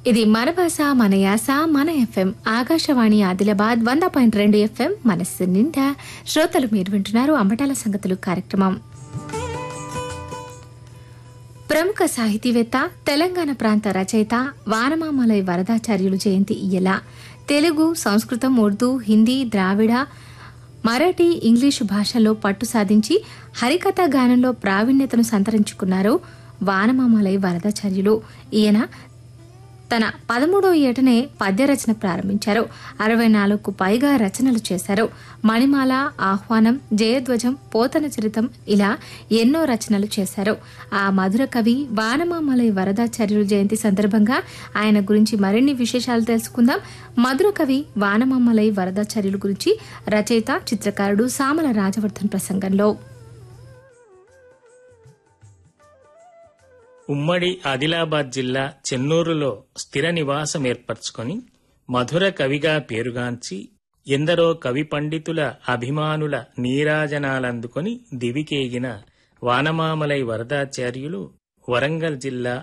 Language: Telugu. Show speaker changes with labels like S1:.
S1: ఇది మన భాష మన యాస మన ఎఫ్ఎం ఆకాశవాణి ఆదిలాబాద్ వంద పాయింట్ రెండు ఎఫ్ఎం మనస్సు నిండా శ్రోతలు మీరు వింటున్నారు అంబటాల సంగతులు కార్యక్రమం ప్రముఖ సాహితీవేత్త తెలంగాణ ప్రాంత రచయిత వానమామలై వరదాచార్యులు జయంతి ఇలా తెలుగు సంస్కృతం ఉర్దూ హిందీ ద్రావిడ మరాఠీ ఇంగ్లీషు భాషల్లో పట్టు సాధించి హరికథ గానంలో ప్రావీణ్యతను సంతరించుకున్నారు వానమామలై వరదాచార్యులు ఈయన తన పదమూడో ఏటనే పద్య రచన ప్రారంభించారు అరవై నాలుగుకు పైగా రచనలు చేశారు మణిమాల ఆహ్వానం జయధ్వజం పోతన చరితం ఇలా ఎన్నో రచనలు చేశారు ఆ మధుర కవి వానమామలై వరదాచార్యులు జయంతి సందర్భంగా ఆయన గురించి మరిన్ని విశేషాలు తెలుసుకుందాం మధుర కవి వానమామలై వరదాచార్యులు గురించి రచయిత చిత్రకారుడు సామల రాజవర్ధన్ ప్రసంగంలో
S2: ఉమ్మడి ఆదిలాబాద్ జిల్లా చెన్నూరులో స్థిర నివాసం ఏర్పరచుకొని మధుర కవిగా పేరుగాంచి ఎందరో కవి పండితుల అభిమానుల నీరాజనాలందుకొని దివికేగిన వానమామలై వరదాచార్యులు వరంగల్ జిల్లా